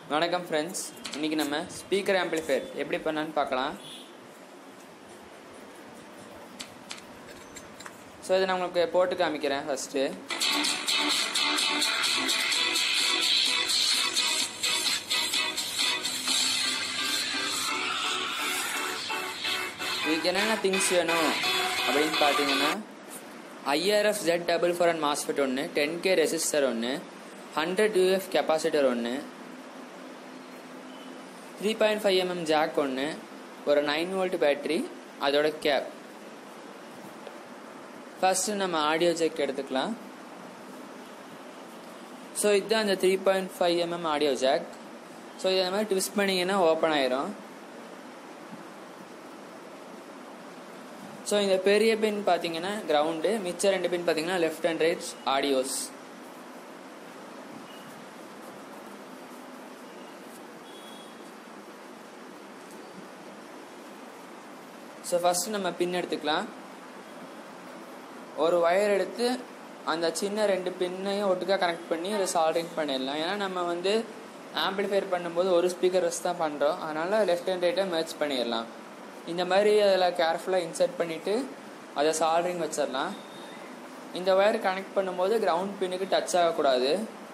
வணக்கம் ஃப்ரெண்ட்ஸ் இன்றைக்கி நம்ம ஸ்பீக்கர் ஆம்பிளிஃபையர் எப்படி பண்ணான்னு பார்க்கலாம் ஸோ இதை நான் உங்களுக்கு போட்டு காமிக்கிறேன் ஃபஸ்ட்டு இதுக்கு என்னென்ன திங்ஸ் வேணும் அப்படின்னு பார்த்தீங்கன்னா IRF Z double four and MOSFET ஒன்று டென் கே ரெசிஸ்டர் ஒன்று ஹண்ட்ரட் யூஎஃப் கெப்பாசிட்டர் ஒன்று three point five mm jack ஒன்று ஒரு நைன் வோல்ட் பேட்டரி அதோட கேப் ஃபஸ்ட்டு நம்ம ஆடியோ ஜெக் எடுத்துக்கலாம் ஸோ இதுதான் அந்த three point five mm audio jack so இதை மாதிரி ட்விஸ்ட் பண்ணிங்கன்னா ஓப்பன் ஆயிரும் ஸோ இந்த பெரிய பின் பார்த்தீங்கன்னா கிரவுண்டு மிச்ச ரெண்டு பின் பார்த்தீங்கன்னா left and right audios so first நம்ம பின் எடுத்துக்கலாம் ஒரு ஒயர் எடுத்து அந்த சின்ன ரெண்டு பின்னையும் ஒட்டுக்கா கனெக்ட் பண்ணி அதை சால்ட்ரிங் பண்ணிடலாம் ஏன்னா நம்ம வந்து ஆம்பிளிஃபையர் பண்ணும்போது ஒரு ஸ்பீக்கர் வச்சு தான் பண்ணுறோம் அதனால் லெஃப்ட் அண்ட் ரைட்டை மேட்ச் பண்ணிடலாம் இந்த மாதிரி அதில் கேர்ஃபுல்லாக இன்சர்ட் பண்ணிவிட்டு அதை சால்ட்ரிங் வச்சிடலாம் இந்த ஒயர் கனெக்ட் பண்ணும்போது கிரவுண்ட் பின்னுக்கு டச் ஆகக்கூடாது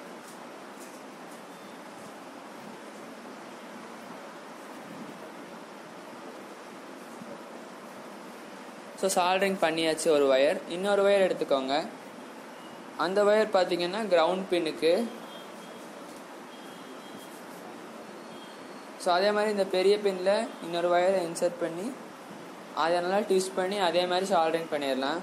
ஸோ சால்ட்ரிங் பண்ணியாச்சு ஒரு ஒயர் இன்னொரு ஒயர் எடுத்துக்கோங்க அந்த ஒயர் பார்த்தீங்கன்னா கிரவுண்ட் பின்னுக்கு ஸோ அதே மாதிரி இந்த பெரிய பின்னில் இன்னொரு ஒயரை இன்சர்ட் பண்ணி அதை நல்லா ட்விஸ்ட் பண்ணி அதே மாதிரி சால்ட்ரிங் பண்ணிடலாம்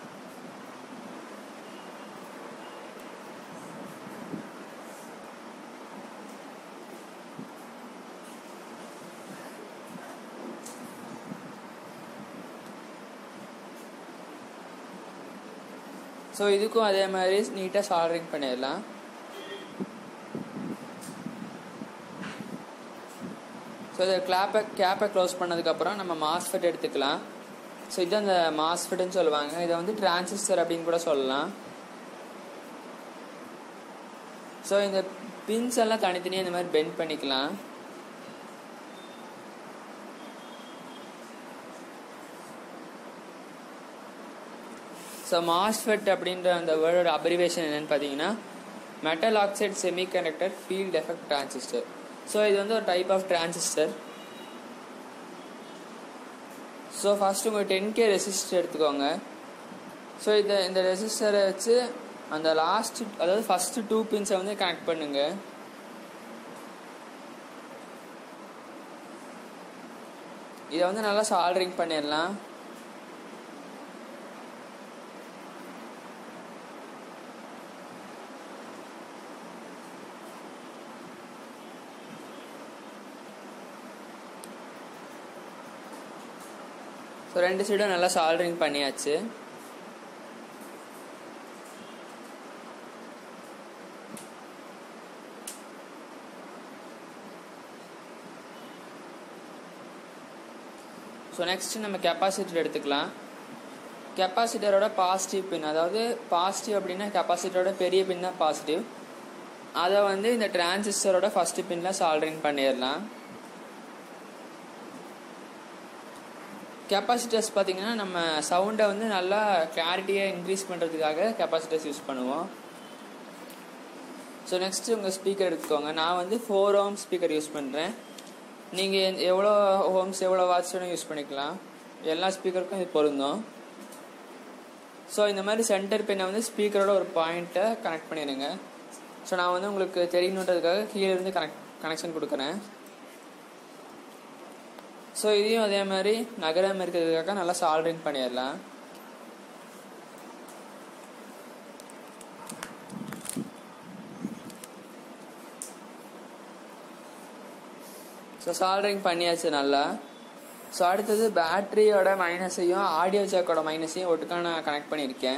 ஸோ இதுக்கும் அதே மாதிரி நீட்டாக சால்ட்ரிங் பண்ணிடலாம் ஸோ இதை கிளாப்பை கேப்பை க்ளோஸ் பண்ணதுக்கப்புறம் நம்ம மாஸ்ஃபெட் எடுத்துக்கலாம் ஸோ இது அந்த மாஸ்ஃபெட்னு சொல்லுவாங்க இதை வந்து டிரான்சிஸ்டர் அப்படின்னு கூட சொல்லலாம் ஸோ இந்த பின்ஸ் எல்லாம் தனித்தனியாக இந்த மாதிரி பெண்ட் பண்ணிக்கலாம் ஸோ மாஸ்ஃபெட் அப்படின்ற அந்த வேர்டோட அப்ரிவேஷன் என்னன்னு பார்த்தீங்கன்னா metal oxide semiconductor field effect transistor so இது வந்து ஒரு type of transistor so first உங்கள் டென் கே ரெசிஸ்டர் எடுத்துக்கோங்க ஸோ இதை இந்த ரெசிஸ்டரை வச்சு அந்த லாஸ்ட் அதாவது ஃபஸ்ட்டு டூ பின்ஸை வந்து கனெக்ட் பண்ணுங்க இதை வந்து நல்லா சால்ட்ரிங் பண்ணிடலாம் ஸோ ரெண்டு சைடும் நல்லா சால்ட்ரிங் பண்ணியாச்சு ஸோ நெக்ஸ்ட் நம்ம கெப்பாசிட்டர் எடுத்துக்கலாம் கெப்பாசிட்டரோட பாசிட்டிவ் பின் அதாவது பாசிட்டிவ் அப்படின்னா கெப்பாசிட்டரோட பெரிய பின் தான் பாசிட்டிவ் அதை வந்து இந்த டிரான்சிஸ்டரோட ஃபர்ஸ்ட் பின்னில் சால்ட்ரிங் பண்ணிடலாம் கெப்பாசிட்டர்ஸ் பார்த்தீங்கன்னா நம்ம சவுண்டை வந்து நல்லா கிளாரிட்டியாக இன்க்ரீஸ் பண்ணுறதுக்காக கெப்பாசிட்டர்ஸ் யூஸ் பண்ணுவோம் ஸோ நெக்ஸ்ட் உங்கள் ஸ்பீக்கர் எடுத்துக்கோங்க நான் வந்து ஃபோர் ஓம் ஸ்பீக்கர் யூஸ் பண்ணுறேன் நீங்கள் எவ்வளோ ஹோம்ஸ் எவ்வளோ வாட்ச் வேணும் யூஸ் பண்ணிக்கலாம் எல்லா ஸ்பீக்கருக்கும் இது பொருந்தும் ஸோ இந்த மாதிரி சென்டர் பின்னை வந்து ஸ்பீக்கரோட ஒரு பாயிண்ட்டை கனெக்ட் பண்ணிடுங்க ஸோ நான் வந்து உங்களுக்கு தெரியணுன்றதுக்காக கீழே இருந்து கனெக்ட் கனெக்ஷன் கொடுக்குறேன் ஸோ இதையும் அதே மாதிரி நகரம் இருக்கிறதுக்காக நல்லா சால்ட்ரிங் பண்ணிடலாம் ஸோ சால்ட்ரிங் பண்ணியாச்சு நல்லா ஸோ அடுத்தது பேட்டரியோட மைனஸையும் ஆடியோ ஜாக்கோட மைனஸையும் ஒட்டுக்கா நான் கனெக்ட் பண்ணியிருக்கேன்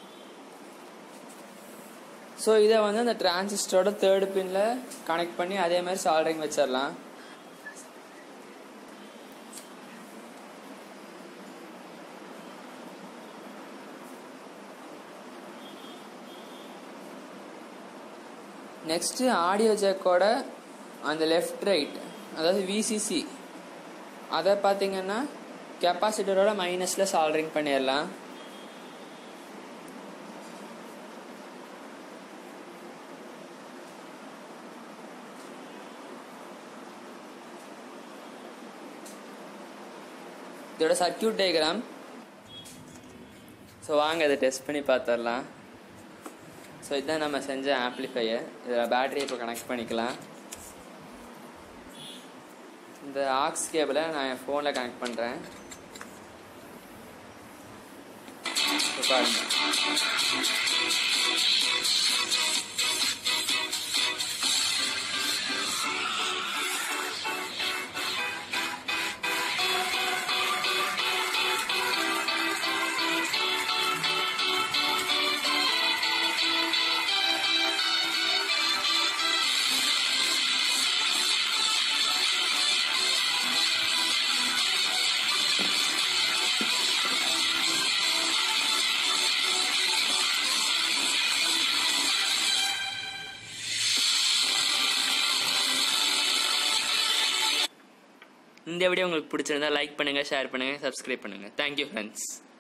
ஸோ இதை வந்து அந்த டிரான்சிஸ்டரோட தேர்டு பின்னில் கனெக்ட் பண்ணி அதே மாதிரி சால்ட்ரிங் வச்சிடலாம் நெக்ஸ்ட்டு ஆடியோ ஜேக்கோட அந்த லெஃப்ட் ரைட் அதாவது விசிசி அதை பார்த்தீங்கன்னா கெப்பாசிட்டரோட மைனஸில் சால்ட்ரிங் பண்ணிடலாம் இதோட சர்க்கியூட் டயக்ராம் ஸோ வாங்க இதை டெஸ்ட் பண்ணி பார்த்துடலாம் ஸோ இதுதான் நம்ம செஞ்ச ஆம்ப்ளிஃபையர் இதில் பேட்டரி இப்போ கனெக்ட் பண்ணிக்கலாம் இந்த ஆக்ஸ் கேபிளை நான் என் ஃபோனில் கனெக்ட் பண்ணுறேன் பாருங்க இந்த வீடியோ உங்களுக்கு பிடிச்சிருந்தா லைக் பண்ணுங்கள் ஷேர் பண்ணுங்கள் சப்ஸ்கிரைப் பண்ணுங்கள் தேங்க்யூ ஃப்ரெண்ட்ஸ்